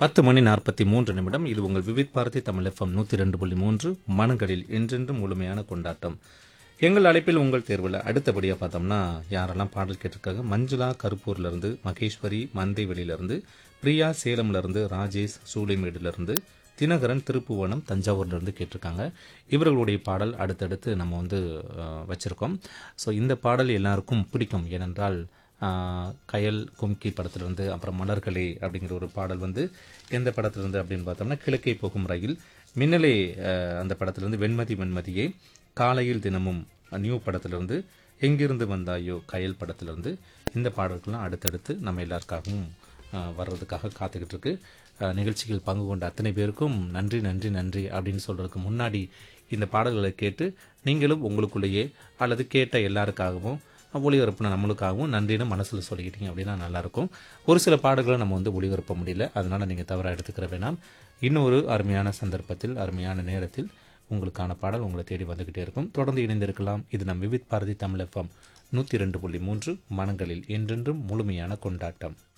பத்து மணி நாற்பத்தி மூன்று நிமிடம் இது உங்கள் விவித் பாரதி தமிழ் எஃப்எம் நூற்றி ரெண்டு புள்ளி மூன்று மனங்களில் என்றென்றும் முழுமையான கொண்டாட்டம் எங்கள் அழைப்பில் உங்கள் தேர்வில் அடுத்தபடியாக பார்த்தோம்னா யாரெல்லாம் பாடல் கேட்டிருக்காங்க மஞ்சுளா கருப்பூர்லேருந்து மகேஸ்வரி மந்தைவெளியிலேருந்து பிரியா சேலம்லேருந்து ராஜேஷ் சூளைமேடுலேருந்து தினகரன் திருப்புவனம் தஞ்சாவூர்லேருந்து கேட்டிருக்காங்க இவர்களுடைய பாடல் அடுத்தடுத்து நம்ம வந்து அஹ், வச்சிருக்கோம் ஸோ இந்த பாடல் எல்லாருக்கும் பிடிக்கும் ஏனென்றால் ஆஹ், கயல் கும்கி படத்திலிருந்து அப்புறம் மலர்களே அப்படிங்கிற ஒரு பாடல் வந்து எந்த படத்திலிருந்து அப்படின்னு பார்த்தோம்னா கிழக்கே போகும் ரயில் மின்னலே ஆஹ், அந்த படத்திலிருந்து வெண்மதி வெண்மதியே காலையில் தினமும் நியூ படத்திலிருந்து எங்கிருந்து வந்தாயோ கயல் படத்திலிருந்து இந்த பாடல்கள்லாம் அடுத்தடுத்து நம்ம எல்லாருக்காகவும் ஆஹ், வர்றதுக்காக காத்துக்கிட்டு இருக்கு ஆஹ், நிகழ்ச்சியில் பங்கு கொண்ட அத்தனை பேருக்கும் நன்றி நன்றி நன்றி அப்படின்னு சொல்றதுக்கு முன்னாடி இந்த பாடல்களை கேட்டு நீங்களும் உங்களுக்குள்ளேயே அல்லது கேட்ட எல்லாருக்காகவும் ஒளிபரப்புன நம்மளுக்காகவும் நன்றின்னு மனசில் சொல்லிக்கிட்டீங்க அப்படின்னா நல்லாயிருக்கும் ஒரு சில பாடல்களை நம்ம வந்து ஒளிபரப்ப முடியல அதனால் நீங்கள் தவறாக எடுத்துக்கிற வேணாம் இன்னொரு அருமையான சந்தர்ப்பத்தில் அருமையான நேரத்தில் உங்களுக்கான பாடல் உங்களை தேடி வந்துக்கிட்டே இருக்கும் தொடர்ந்து இணைந்திருக்கலாம் இது நம் விவித் பாரதி தமிழ் எஃப்எம் நூற்றி ரெண்டு புள்ளி மூன்று மனங்களில் என்றென்றும் முழுமையான கொண்டாட்டம்